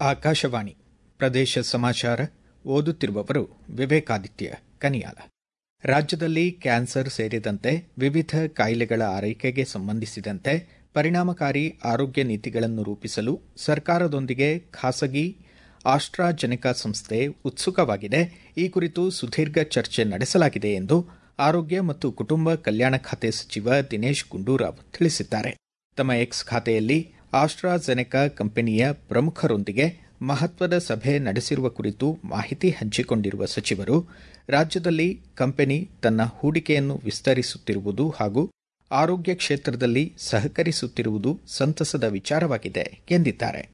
ಆಕಾಶವಾಣಿ ಪ್ರದೇಶ ಸಮಾಚಾರ ಓದುತ್ತಿರುವವರು ವಿವೇಕಾದಿತ್ಯ ಕನಿಯಾಲ ರಾಜ್ಯದಲ್ಲಿ ಕ್ಯಾನ್ಸರ್ ಸೇರಿದಂತೆ ವಿವಿಧ ಕಾಯಿಲೆಗಳ ಆರೈಕೆಗೆ ಸಂಬಂಧಿಸಿದಂತೆ ಪರಿಣಾಮಕಾರಿ ಆರೋಗ್ಯ ನೀತಿಗಳನ್ನು ರೂಪಿಸಲು ಸರ್ಕಾರದೊಂದಿಗೆ ಖಾಸಗಿ ಆಸ್ಟ್ರಾಜೆನೆಕಾ ಸಂಸ್ಥೆ ಉತ್ಸುಕವಾಗಿದೆ ಈ ಕುರಿತು ಸುದೀರ್ಘ ಚರ್ಚೆ ನಡೆಸಲಾಗಿದೆ ಎಂದು ಆರೋಗ್ಯ ಮತ್ತು ಕುಟುಂಬ ಕಲ್ಯಾಣ ಖಾತೆ ಸಚಿವ ದಿನೇಶ್ ಗುಂಡೂರಾವ್ ತಿಳಿಸಿದ್ದಾರೆ ತಮ್ಮ ಎಕ್ಸ್ ಖಾತೆಯಲ್ಲಿ ಆಸ್ಟ್ರಾಜೆನೆಕಾ ಕಂಪನಿಯ ಪ್ರಮುಖರೊಂದಿಗೆ ಮಹತ್ವದ ಸಭೆ ನಡೆಸಿರುವ ಕುರಿತು ಮಾಹಿತಿ ಹಂಚಿಕೊಂಡಿರುವ ಸಚಿವರು ರಾಜ್ಯದಲ್ಲಿ ಕಂಪನಿ ತನ್ನ ಹೂಡಿಕೆಯನ್ನು ವಿಸ್ತರಿಸುತ್ತಿರುವುದು ಹಾಗೂ ಆರೋಗ್ಯ ಕ್ಷೇತ್ರದಲ್ಲಿ ಸಹಕರಿಸುತ್ತಿರುವುದು ಸಂತಸದ ವಿಚಾರವಾಗಿದೆ ಎಂದಿದ್ದಾರೆ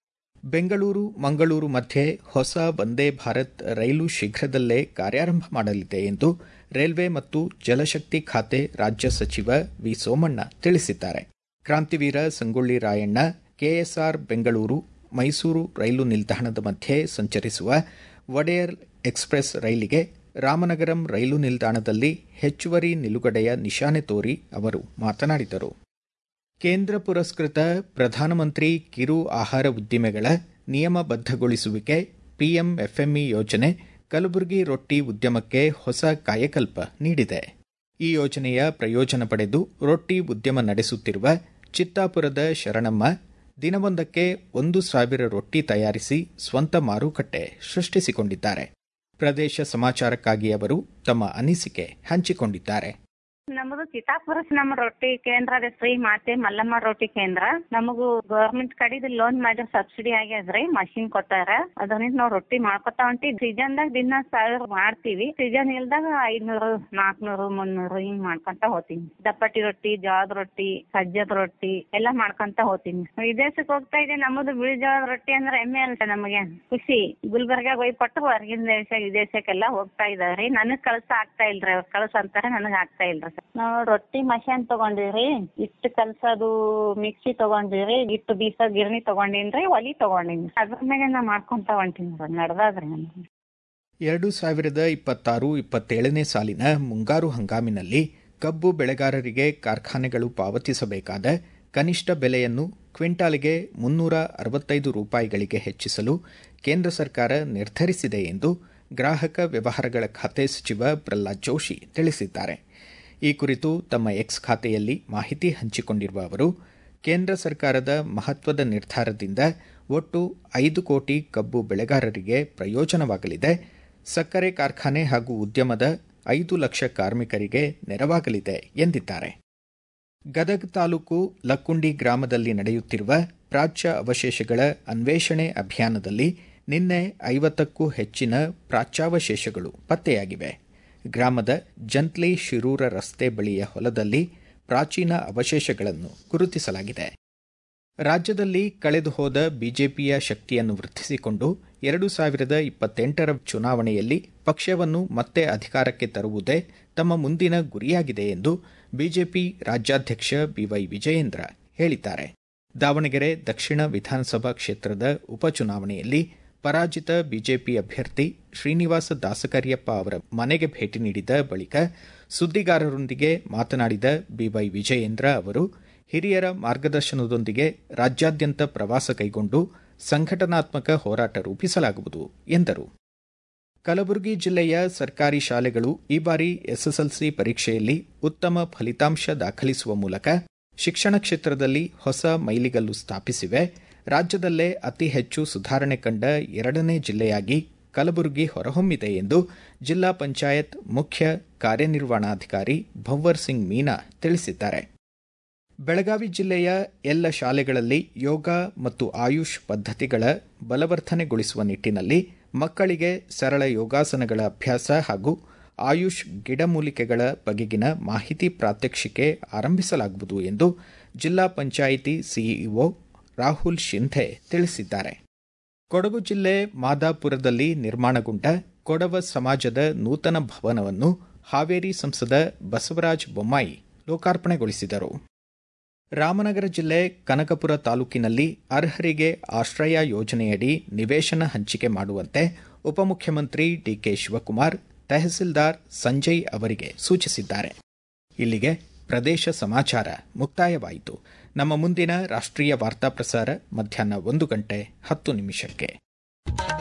ಬೆಂಗಳೂರು ಮಂಗಳೂರು ಮಧ್ಯೆ ಹೊಸ ವಂದೇ ಭಾರತ್ ರೈಲು ಶೀಘ್ರದಲ್ಲೇ ಕಾರ್ಯಾರಂಭ ಮಾಡಲಿದೆ ಎಂದು ರೈಲ್ವೆ ಮತ್ತು ಜಲಶಕ್ತಿ ಖಾತೆ ರಾಜ್ಯ ಸಚಿವ ವಿ ಸೋಮಣ್ಣ ತಿಳಿಸಿದ್ದಾರೆ ಕ್ರಾಂತಿವೀರ ಸಂಗೊಳ್ಳಿ ರಾಯಣ್ಣ ಕೆಎಸ್ಆರ್ ಬೆಂಗಳೂರು ಮೈಸೂರು ರೈಲು ನಿಲ್ದಾಣದ ಮಧ್ಯೆ ಸಂಚರಿಸುವ ವಡೆಯರ್ ಎಕ್ಸ್ಪ್ರೆಸ್ ರೈಲಿಗೆ ರಾಮನಗರಂ ರೈಲು ನಿಲ್ದಾಣದಲ್ಲಿ ಹೆಚ್ಚುವರಿ ನಿಲುಗಡೆಯ ನಿಶಾನೆ ತೋರಿ ಅವರು ಮಾತನಾಡಿದರು ಕೇಂದ್ರ ಪುರಸ್ಕೃತ ಪ್ರಧಾನಮಂತ್ರಿ ಕಿರು ಆಹಾರ ಉದ್ದಿಮೆಗಳ ನಿಯಮಬದ್ದಗೊಳಿಸುವಿಕೆ ಪಿಎಂಎಫ್ಎಂಇ ಯೋಜನೆ ಕಲಬುರಗಿ ರೊಟ್ಟಿ ಉದ್ಯಮಕ್ಕೆ ಹೊಸ ಕಾಯಕಲ್ಪ ನೀಡಿದೆ ಈ ಯೋಜನೆಯ ಪ್ರಯೋಜನ ಪಡೆದು ರೊಟ್ಟಿ ಉದ್ಯಮ ನಡೆಸುತ್ತಿರುವ ಚಿತ್ತಾಪುರದ ಶರಣಮ್ಮ ದಿನವೊಂದಕ್ಕೆ ಒಂದು ಸಾವಿರ ರೊಟ್ಟಿ ತಯಾರಿಸಿ ಸ್ವಂತ ಮಾರುಕಟ್ಟೆ ಸೃಷ್ಟಿಸಿಕೊಂಡಿದ್ದಾರೆ ಪ್ರದೇಶ ಸಮಾಚಾರಕ್ಕಾಗಿ ಅವರು ತಮ್ಮ ಅನಿಸಿಕೆ ಹಂಚಿಕೊಂಡಿದ್ದಾರೆ ನಮ್ಮದು ಚಿತ್ತಾಪುರ ನಮ್ಮ ರೊಟ್ಟಿ ಕೇಂದ್ರ ರೀ ಮಾತೆ ಮಲ್ಲಮ್ಮ ರೊಟ್ಟಿ ಕೇಂದ್ರ ನಮಗೂ ಗವರ್ಮೆಂಟ್ ಕಡೆದು ಲೋನ್ ಮಾಡಿ ಸಬ್ಸಿಡಿ ಆಗ್ಯದ್ರಿ ಮಷಿನ್ ಕೊಟ್ಟಾರ ಅದರಿಂದ ನಾವು ರೊಟ್ಟಿ ಮಾಡ್ಕೊತಾ ಹೊಂಟಿವಿ ಸೀಸನ್ದಾಗ ದಿನ ಸಾವಿರ ಮಾಡ್ತೀವಿ ಸೀಸನ್ ಇಲ್ದಾಗ ಐದ್ನೂರು ನಾಲ್ಕನೂರು ಮುನ್ನೂರು ಹಿಂಗ್ ಮಾಡ್ಕೊಂತ ಹೋಗ್ತೀನಿ ದಪ್ಪಟ್ಟಿ ರೊಟ್ಟಿ ಜೋಳದ ರೊಟ್ಟಿ ಸಜ್ಜದ ರೊಟ್ಟಿ ಎಲ್ಲಾ ಮಾಡ್ಕೊಂತ ಹೋಗ್ತೀನಿ ವಿದೇಶಕ್ಕೆ ಹೋಗ್ತಾ ಇದೆ ನಮ್ಮದು ಬಿಳಿ ಜೋಳದ ರೊಟ್ಟಿ ಅಂದ್ರೆ ಹೆಮ್ಮೆ ಅಲ್ಟ ನಮಗೆ ಖುಷಿ ಗುಲ್ಬರ್ಗಾಗ ಹೋಗಿ ಕೊಟ್ಟು ಹೊರಗಿನ ದೇಶ ವಿದೇಶಕ್ಕೆಲ್ಲ ಹೋಗ್ತಾ ಇದಾವ್ರಿ ನನಗ್ ಕಳ್ಸ ಆಗ್ತಾ ಇಲ್ರಿ ಅವ್ರು ಕಳ್ಸ ಅಂತಾರೆ ನನಗ್ ಆಗ್ತಾ ಇಲ್ರಿ ನಾವು ರೊಟ್ಟಿ ಮಷಾನ್ ತಗೊಂಡಿವ್ರಿ ಹಿಟ್ಟು ಕಲ್ಸೋದು ಮಿಕ್ಸಿ ತಗೊಂಡಿವ್ರಿ ಹಿಟ್ಟು ಬೀಸೋ ಗಿರಣಿ ತಗೊಂಡಿನ್ರಿ ಒಲಿ ತಗೊಂಡಿನಿ ಅದ್ರ ಮ್ಯಾಗ ನಾ ಮಾಡ್ಕೊಂತ ಹೊಂಟೀನಿ ನಡ್ದಾದ್ರಿ ನಮ್ಗೆ ಎರಡು ಸಾವಿರದ ಇಪ್ಪತ್ತಾರು ಇಪ್ಪತ್ತೇಳನೇ ಸಾಲಿನ ಮುಂಗಾರು ಹಂಗಾಮಿನಲ್ಲಿ ಕಬ್ಬು ಬೆಳೆಗಾರರಿಗೆ ಕಾರ್ಖಾನೆಗಳು ಪಾವತಿಸಬೇಕಾದ ಕನಿಷ್ಠ ಬೆಲೆಯನ್ನು ಕ್ವಿಂಟಾಲ್ಗೆ ಮುನ್ನೂರ ಅರವತ್ತೈದು ರೂಪಾಯಿಗಳಿಗೆ ಹೆಚ್ಚಿಸಲು ಕೇಂದ್ರ ಸರ್ಕಾರ ನಿರ್ಧರಿಸಿದೆ ಎಂದು ಗ್ರಾಹಕ ವ್ಯವಹಾರಗಳ ಖಾತೆ ಸಚಿವ ಪ್ರಹ್ಲಾದ್ ಜೋಶಿ ತಿಳಿಸಿದ್ದಾರೆ ಈ ಕುರಿತು ತಮ್ಮ ಎಕ್ಸ್ ಖಾತೆಯಲ್ಲಿ ಮಾಹಿತಿ ಹಂಚಿಕೊಂಡಿರುವ ಅವರು ಕೇಂದ್ರ ಸರ್ಕಾರದ ಮಹತ್ವದ ನಿರ್ಧಾರದಿಂದ ಒಟ್ಟು ಐದು ಕೋಟಿ ಕಬ್ಬು ಬೆಳೆಗಾರರಿಗೆ ಪ್ರಯೋಜನವಾಗಲಿದೆ ಸಕ್ಕರೆ ಕಾರ್ಖಾನೆ ಹಾಗೂ ಉದ್ಯಮದ ಐದು ಲಕ್ಷ ಕಾರ್ಮಿಕರಿಗೆ ನೆರವಾಗಲಿದೆ ಎಂದಿದ್ದಾರೆ ಗದಗ ತಾಲೂಕು ಲಕ್ಕುಂಡಿ ಗ್ರಾಮದಲ್ಲಿ ನಡೆಯುತ್ತಿರುವ ಪ್ರಾಚ್ಯ ಅವಶೇಷಗಳ ಅನ್ವೇಷಣೆ ಅಭಿಯಾನದಲ್ಲಿ ನಿನ್ನೆ ಐವತ್ತಕ್ಕೂ ಹೆಚ್ಚಿನ ಪ್ರಾಚ್ಯಾವಶೇಷಗಳು ಪತ್ತೆಯಾಗಿವೆ ಗ್ರಾಮದ ಜಂತ್ಲಿ ಶಿರೂರ ರಸ್ತೆ ಬಳಿಯ ಹೊಲದಲ್ಲಿ ಪ್ರಾಚೀನ ಅವಶೇಷಗಳನ್ನು ಗುರುತಿಸಲಾಗಿದೆ ರಾಜ್ಯದಲ್ಲಿ ಕಳೆದು ಹೋದ ಬಿಜೆಪಿಯ ಶಕ್ತಿಯನ್ನು ವೃದ್ಧಿಸಿಕೊಂಡು ಎರಡು ಸಾವಿರದ ಇಪ್ಪತ್ತೆಂಟರ ಚುನಾವಣೆಯಲ್ಲಿ ಪಕ್ಷವನ್ನು ಮತ್ತೆ ಅಧಿಕಾರಕ್ಕೆ ತರುವುದೇ ತಮ್ಮ ಮುಂದಿನ ಗುರಿಯಾಗಿದೆ ಎಂದು ಬಿಜೆಪಿ ರಾಜ್ಯಾಧ್ಯಕ್ಷ ಬಿವೈ ವಿಜಯೇಂದ್ರ ಹೇಳಿದ್ದಾರೆ ದಾವಣಗೆರೆ ದಕ್ಷಿಣ ವಿಧಾನಸಭಾ ಕ್ಷೇತ್ರದ ಉಪಚುನಾವಣೆಯಲ್ಲಿ ಪರಾಜಿತ ಬಿಜೆಪಿ ಅಭ್ಯರ್ಥಿ ಶ್ರೀನಿವಾಸ ದಾಸಕರಿಯಪ್ಪ ಅವರ ಮನೆಗೆ ಭೇಟಿ ನೀಡಿದ ಬಳಿಕ ಸುದ್ದಿಗಾರರೊಂದಿಗೆ ಮಾತನಾಡಿದ ಬಿವೈ ವಿಜಯೇಂದ್ರ ಅವರು ಹಿರಿಯರ ಮಾರ್ಗದರ್ಶನದೊಂದಿಗೆ ರಾಜ್ಯಾದ್ಯಂತ ಪ್ರವಾಸ ಕೈಗೊಂಡು ಸಂಘಟನಾತ್ಮಕ ಹೋರಾಟ ರೂಪಿಸಲಾಗುವುದು ಎಂದರು ಕಲಬುರಗಿ ಜಿಲ್ಲೆಯ ಸರ್ಕಾರಿ ಶಾಲೆಗಳು ಈ ಬಾರಿ ಎಸ್ಎಸ್ಎಲ್ಸಿ ಪರೀಕ್ಷೆಯಲ್ಲಿ ಉತ್ತಮ ಫಲಿತಾಂಶ ದಾಖಲಿಸುವ ಮೂಲಕ ಶಿಕ್ಷಣ ಕ್ಷೇತ್ರದಲ್ಲಿ ಹೊಸ ಮೈಲಿಗಲ್ಲು ಸ್ಥಾಪಿಸಿವೆ ರಾಜ್ಯದಲ್ಲೇ ಅತಿ ಹೆಚ್ಚು ಸುಧಾರಣೆ ಕಂಡ ಎರಡನೇ ಜಿಲ್ಲೆಯಾಗಿ ಕಲಬುರಗಿ ಹೊರಹೊಮ್ಮಿದೆ ಎಂದು ಜಿಲ್ಲಾ ಪಂಚಾಯತ್ ಮುಖ್ಯ ಕಾರ್ಯನಿರ್ವಹಣಾಧಿಕಾರಿ ಭವ್ವರ್ ಸಿಂಗ್ ಮೀನಾ ತಿಳಿಸಿದ್ದಾರೆ ಬೆಳಗಾವಿ ಜಿಲ್ಲೆಯ ಎಲ್ಲ ಶಾಲೆಗಳಲ್ಲಿ ಯೋಗ ಮತ್ತು ಆಯುಷ್ ಪದ್ಧತಿಗಳ ಬಲವರ್ಧನೆಗೊಳಿಸುವ ನಿಟ್ಟಿನಲ್ಲಿ ಮಕ್ಕಳಿಗೆ ಸರಳ ಯೋಗಾಸನಗಳ ಅಭ್ಯಾಸ ಹಾಗೂ ಆಯುಷ್ ಗಿಡಮೂಲಿಕೆಗಳ ಬಗೆಗಿನ ಮಾಹಿತಿ ಪ್ರಾತ್ಯಕ್ಷಿಕೆ ಆರಂಭಿಸಲಾಗುವುದು ಎಂದು ಜಿಲ್ಲಾ ಪಂಚಾಯಿತಿ ಸಿಇಒ ರಾಹುಲ್ ಶಿಂಧೆ ತಿಳಿಸಿದ್ದಾರೆ ಕೊಡಗು ಜಿಲ್ಲೆ ಮಾದಾಪುರದಲ್ಲಿ ನಿರ್ಮಾಣಗೊಂಡ ಕೊಡವ ಸಮಾಜದ ನೂತನ ಭವನವನ್ನು ಹಾವೇರಿ ಸಂಸದ ಬಸವರಾಜ ಬೊಮ್ಮಾಯಿ ಲೋಕಾರ್ಪಣೆಗೊಳಿಸಿದರು ರಾಮನಗರ ಜಿಲ್ಲೆ ಕನಕಪುರ ತಾಲೂಕಿನಲ್ಲಿ ಅರ್ಹರಿಗೆ ಆಶ್ರಯ ಯೋಜನೆಯಡಿ ನಿವೇಶನ ಹಂಚಿಕೆ ಮಾಡುವಂತೆ ಉಪಮುಖ್ಯಮಂತ್ರಿ ಡಿಕೆ ಶಿವಕುಮಾರ್ ತಹಸೀಲ್ದಾರ್ ಸಂಜಯ್ ಅವರಿಗೆ ಸೂಚಿಸಿದ್ದಾರೆ ಇಲ್ಲಿಗೆ ಪ್ರದೇಶ ಸಮಾಚಾರ ಮುಕ್ತಾಯವಾಯಿತು ನಮ್ಮ ಮುಂದಿನ ರಾಷ್ಟ್ರೀಯ ವಾರ್ತಾ ಪ್ರಸಾರ ಮಧ್ಯಾಹ್ನ ಒಂದು ಗಂಟೆ ಹತ್ತು ನಿಮಿಷಕ್ಕೆ